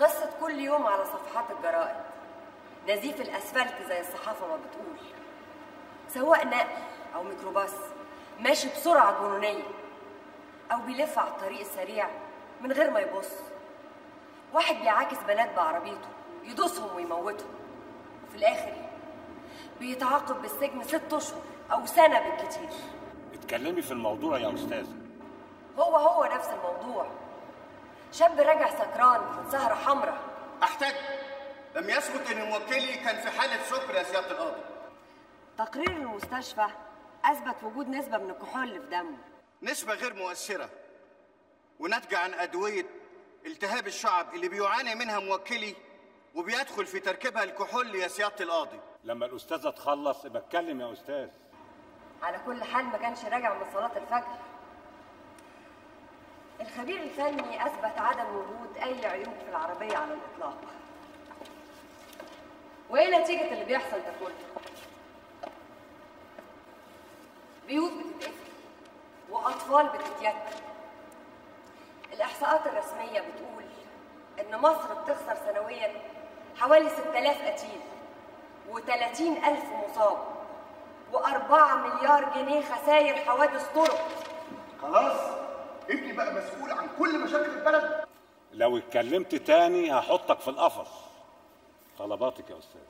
قصة كل يوم على صفحات الجرائد نزيف الأسفلت زي الصحافة ما بتقول سواق نقل أو ميكروباص ماشي بسرعة جنونية أو بيلف على الطريق السريع من غير ما يبص واحد بيعاكس بنات بعربيته يدوسهم ويموتهم وفي الآخر بيتعاقب بالسجن ست أشهر أو سنة بالكتير اتكلمي في الموضوع يا أستاذة هو هو نفس الموضوع شاب راجع سكران من سهرة حمراء احتج لم يثبت ان موكلي كان في حاله سكر يا سياده القاضي تقرير المستشفى أثبت وجود نسبة من الكحول في دمه نسبه غير مؤثره وناتجه عن ادويه التهاب الشعب اللي بيعاني منها موكلي وبيدخل في تركيبها الكحول يا سياده القاضي لما الأستاذة تخلص يبقى اتكلم يا أستاذ على كل حال ما كانش راجع من صلاة الفجر الخبير الفني أثبت عدم وجود أي عيوب في العربية على الإطلاق وإيه نتيجة اللي بيحصل ده كله؟ بيوت بتتقفل وأطفال بتتيتم الإحصاءات الرسمية بتقول إن مصر بتخسر سنويا حوالي 6000 قتيل و30 ألف مصاب و4 مليار جنيه خسائر حوادث طرق خلاص ابني بقى مسؤول عن كل مشاكل البلد لو اتكلمت تاني هحطك في القفص طلباتك يا أستاذ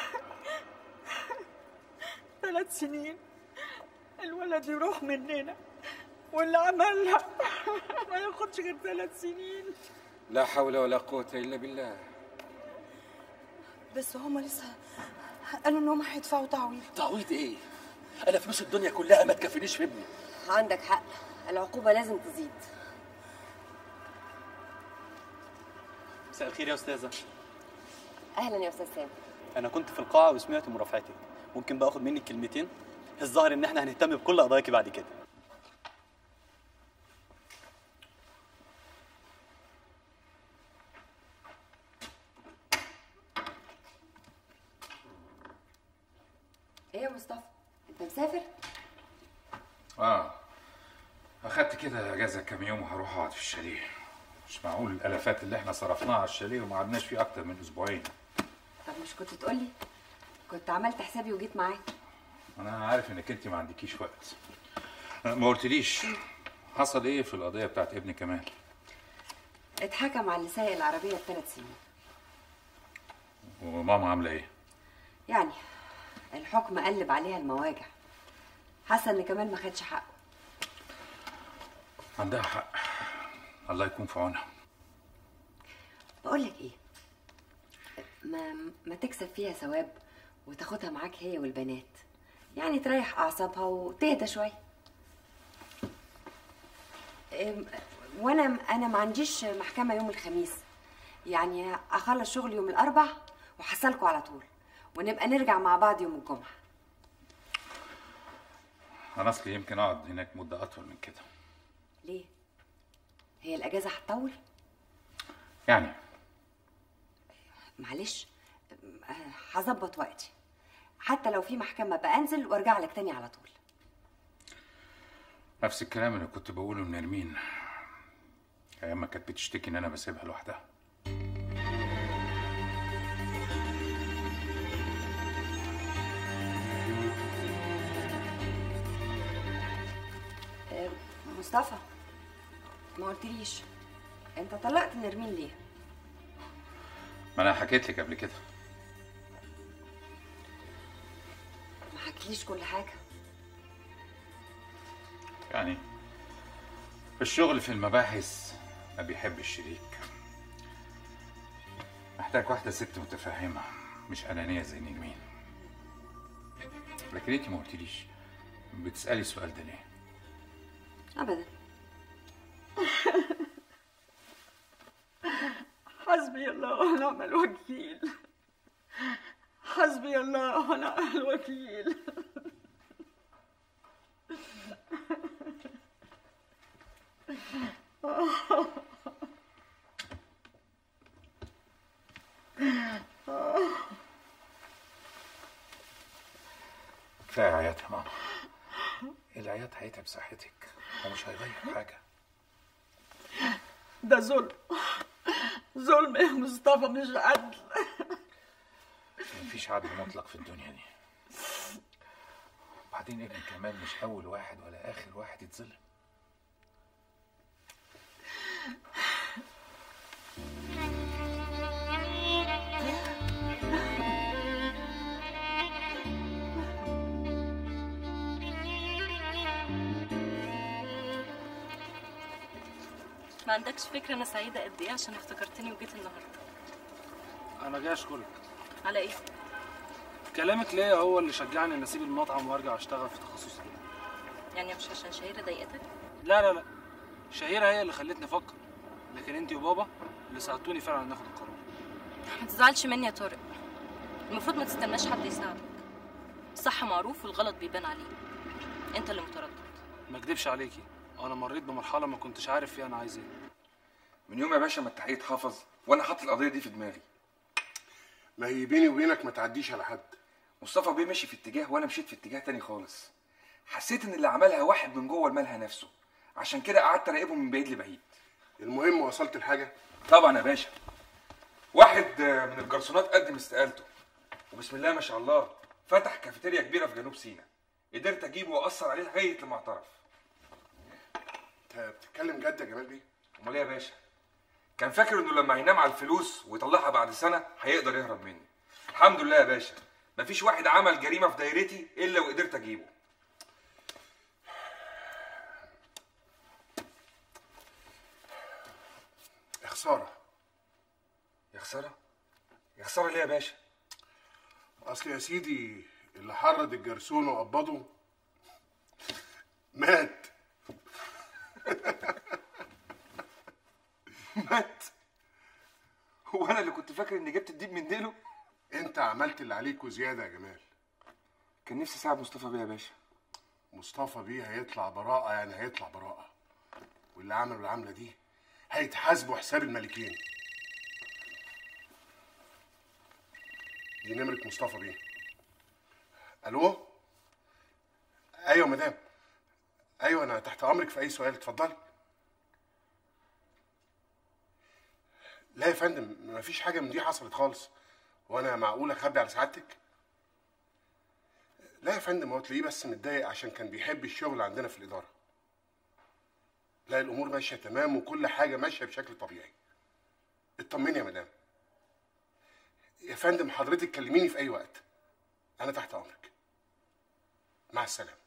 ثلاث سنين الولد يروح مننا واللي عملها ما ياخدش غير ثلاث سنين لا حول ولا قوة إلا بالله بس هما لسه قالوا ان هما هيدفعوا تعويض تعويض ايه؟ انا فلوس الدنيا كلها ما تكفينيش في ابني عندك حق العقوبة لازم تزيد مساء الخير يا استاذه أهلا يا أستاذ سامي انا كنت في القاعه وسمعت مرافعتك ممكن بقى اخد منك كلمتين الظاهر ان احنا هنهتم بكل قضاياكي بعد كده إيه يا مصطفى؟ أنت مسافر؟ آه أخدت كده أجازة كام يوم وهروح أقعد في الشاليه مش معقول الألفات اللي إحنا صرفناها على الشاليه وما قعدناش فيه أكتر من أسبوعين طب مش كنت تقولي؟ كنت عملت حسابي وجيت معاك أنا عارف إنك أنت ما عندكيش وقت ما قلتليش حصل إيه في القضية بتاعت ابن كمال اتحكم على اللي سايق العربية بثلاث سنين وماما عاملة إيه يعني الحكم قلب عليها المواجع حاسة إن كمال ما خدش حقه عندها حق الله يكون في عونها بقول لك ايه ما ما تكسب فيها ثواب وتاخدها معاك هي والبنات يعني تريح اعصابها وتهدى شويه أم، وانا انا ما عنديش محكمه يوم الخميس يعني اخلص شغل يوم الاربع وحصلكوا على طول ونبقى نرجع مع بعض يوم الجمعه أنا أصلي يمكن أقعد هناك مدة أطول من كده ليه هي الاجازه هتطول يعني معلش أه، هظبط وقتي حتى لو في محكمه بقى انزل وارجع لك تاني على طول نفس الكلام اللي كنت بقوله لنرمين أيام ما كانت بتشتكي إن أنا بسيبها لوحدها أه، مصطفى ما قلتليش انت طلقت نرمين ليه ما أنا حكيت لك قبل كده ما حكيتليش كل حاجه يعني الشغل في المباحث ما بيحب الشريك محتاج واحدة ست متفهمة مش أنانية زي نرمين لكن انت ما قلتليش بتسألي السؤال ده ليه؟ ابدا حسبي الله ونعم الوكيل حسبي الله ونعم الوكيل كفاية عياط يا ماما العياط هيتعب صحتك ومش هيغير حاجة ده ظلم ظلم يا مصطفى مش عدل مفيش عدل مطلق في الدنيا دي وبعدين ابني كمان مش اول واحد ولا اخر واحد يتظلم ما عندكش فكرة أنا سعيدة قد إيه عشان افتكرتني وجيت النهاردة انا جاي اشكرك على إيه؟ كلامك ليا هو اللي شجعني اني اسيب المطعم وارجع اشتغل في تخصصي ده يعني مش عشان شهيرة ضايقتك؟ لا لا لا شهيرة هي اللي خلتني افكر لكن انت وبابا اللي ساعدتوني فعلا ناخد القرار ما تزعلش مني يا طارق المفروض ما تستناش حد يساعدك الصح معروف والغلط بيبان عليه أنت اللي متردد ما اكدبش عليكي انا مريت بمرحله ما كنتش عارف فيها انا عايز ايه من يوم يا باشا ما التحقيق اتحفظ وانا حاطط القضيه دي في دماغي ما هي بيني وبينك ما تعديش على حد مصطفى بيه مشي في اتجاه وانا مشيت في اتجاه تاني خالص حسيت ان اللي عملها واحد من جوه المالها نفسه عشان كده قعدت اراقبه من بعيد لبعيد المهم وصلت لحاجه طبعا يا باشا واحد آه، من الجرسونات قدم استقالته وبسم الله ما شاء الله فتح كافيتيريا كبيره في جنوب سيناء قدرت اجيبه واثر عليه لغايه لما اعترف انت بتتكلم جد يا جمال بيه امال ايه يا باشا كان فاكر انه لما هينام على الفلوس ويطلعها بعد سنه هيقدر يهرب مني الحمد لله يا باشا مفيش واحد عمل جريمه في دايرتي الا وقدرت اجيبه يا خساره يا خساره يا خساره ليه يا باشا اصل يا سيدي اللي حرض الجرسون وقبضه مات مات هو انا اللي كنت فاكر اني جبت الديب من ديله انت عملت اللي عليك وزياده يا جمال كان نفسي اساعد مصطفى بيه يا باشا مصطفى بيه هيطلع براءه يعني هيطلع براءه واللي عملوا العمله دي هيتحاسبوا حساب الملكين دي نمرة مصطفى بيه الو ايوه مدام ايوه انا تحت امرك في اي سؤال اتفضلي لا يا فندم مفيش حاجه من دي حصلت خالص وانا معقول اخبي على سعادتك لا يا فندم هو تلاقيه بس متضايق عشان كان بيحب الشغل عندنا في الاداره لا الامور ماشيه تمام وكل حاجه ماشيه بشكل طبيعي اطمني يا مدام يا فندم حضرتك كلميني في اي وقت انا تحت امرك مع السلامه